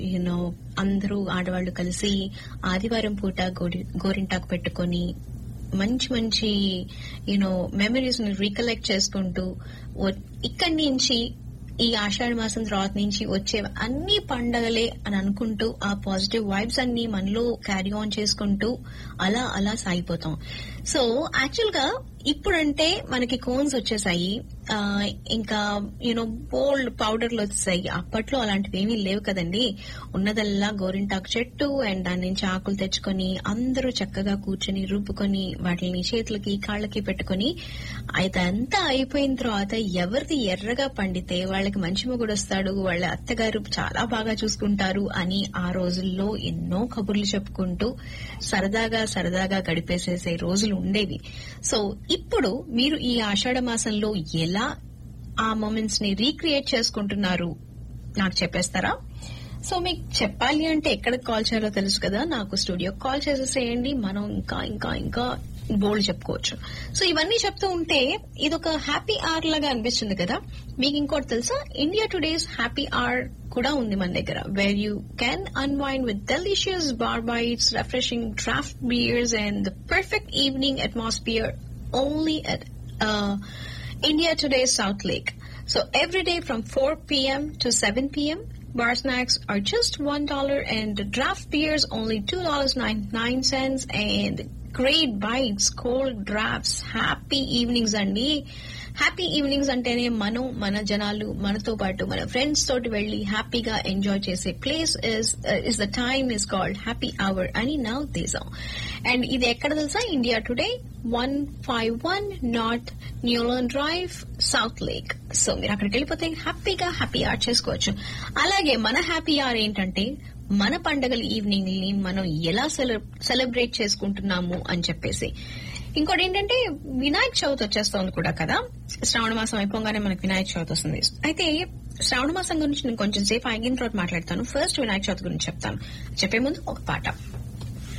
You know అందరూ ఆడవాళ్లు కలిసి ఆదివారం పూట గోరి- గోరింటాకు పెట్టుకొని మంచి మంచి యూనో మెమరీస్ ని రీకలెక్ట్ చేసుకుంటూ వ- ఇక్కడి నుంచి ఈ ఆషాఢ మాసం తర్వాత నుంచి వచ్చే అన్ని పండగలే అని అనుకుంటూ ఆ పాజిటివ్ వైబ్స్ అన్ని మనలో క్యారీ ఆన్ చేసుకుంటూ అలా అలా సాగిపోతాం సో యాక్చువల్ గా ఇప్పుడంటే మనకి కోన్స్ వచ్చేసాయి ఆ, ఇంకా యూనో బోల్డ్ పౌడర్లు వచ్చేసాయి అప్పట్లో అలాంటివి ఏమీ లేవు కదండి ఉన్నదల్లా గోరింటాకు చెట్టు అండ్ దాని నుంచి ఆకులు తెచ్చుకొని అందరూ చక్కగా కూర్చొని రుబ్బుకొని వాటిని చేతులకి కాళ్ళకి పెట్టుకొని అదంతా అయిపోయిన తర్వాత ఎవరిది ఎర్రగా పండితే వాళ్ళకి మంచి మొగుడు వస్తాడు వాళ్ళ అత్తగారు చాలా బాగా చూసుకుంటారు అని ఆ రోజుల్లో ఎన్నో కబుర్లు చెప్పుకుంటూ సరదాగా సరదాగా గడిపేసేసే రోజులు ఉండేవి సో ఇప్పుడు మీరు ఈ ఆషాఢ మాసంలో ఎలా ఆ మూమెంట్స్ ని రీక్రియేట్ చేసుకుంటున్నారు నాకు చెప్పేస్తారా సో మీకు చెప్పాలి అంటే ఎక్కడికి కాల్ చేయాలో తెలుసు కదా నాకు స్టూడియో కాల్ చేసేసేయండి మనం ఇంకా ఇంకా ఇంకా బోల్డ్ చెప్పుకోవచ్చు సో ఇవన్నీ చెప్తూ ఉంటే ఇదొక హ్యాపీ ఆర్ లాగా అనిపిస్తుంది కదా మీకు ఇంకోటి తెలుసా ఇండియా టుడేస్ హ్యాపీ ఆర్ కూడా ఉంది మన దగ్గర where you can unwind with delicious bar bites refreshing draught beers and the perfect evening atmosphere only at India Today's South Lake. So every day from 4 p.m. to 7 p.m., bar snacks are just $1 and the draft beers only $2.99 and great bites, cold drafts, happy evenings అండి happy evenings అంటేనే మనం మన జనాలు మనతో పాటు మన friends తోటి వెళ్లి హ్యాపీగా ఎంజాయ్ చేసే place is is the time is called happy hour అని నా ఉద్దేశం అండ్ ఇది ఎక్కడ తెలుసా India Today one five one North Newland Drive South Lake so మీరు అక్కడికి వెళ్ళిపోతే హ్యాపీగా హ్యాపీ ఆర్ చేసుకోవచ్చు అలాగే మన హ్యాపీ ఆర్ ఏంటంటే మన పండగల ఈవినింగ్ ని మనం ఎలా సెలబ్రేట్ చేసుకుంటున్నాము అని చెప్పేసి ఇంకోటి ఏంటంటే వినాయక చవితి వచ్చేస్తోంది కూడా కదా శ్రావణ మాసం అయిపోగానే మనకి వినాయక చవితి వస్తుంది అయితే శ్రావణ మాసం గురించి నేను కొంచెం సేపు ఆగిన తర్వాత మాట్లాడతాను ఫస్ట్ వినాయక చవితి గురించి చెప్తాను చెప్పే ముందు ఒక పాట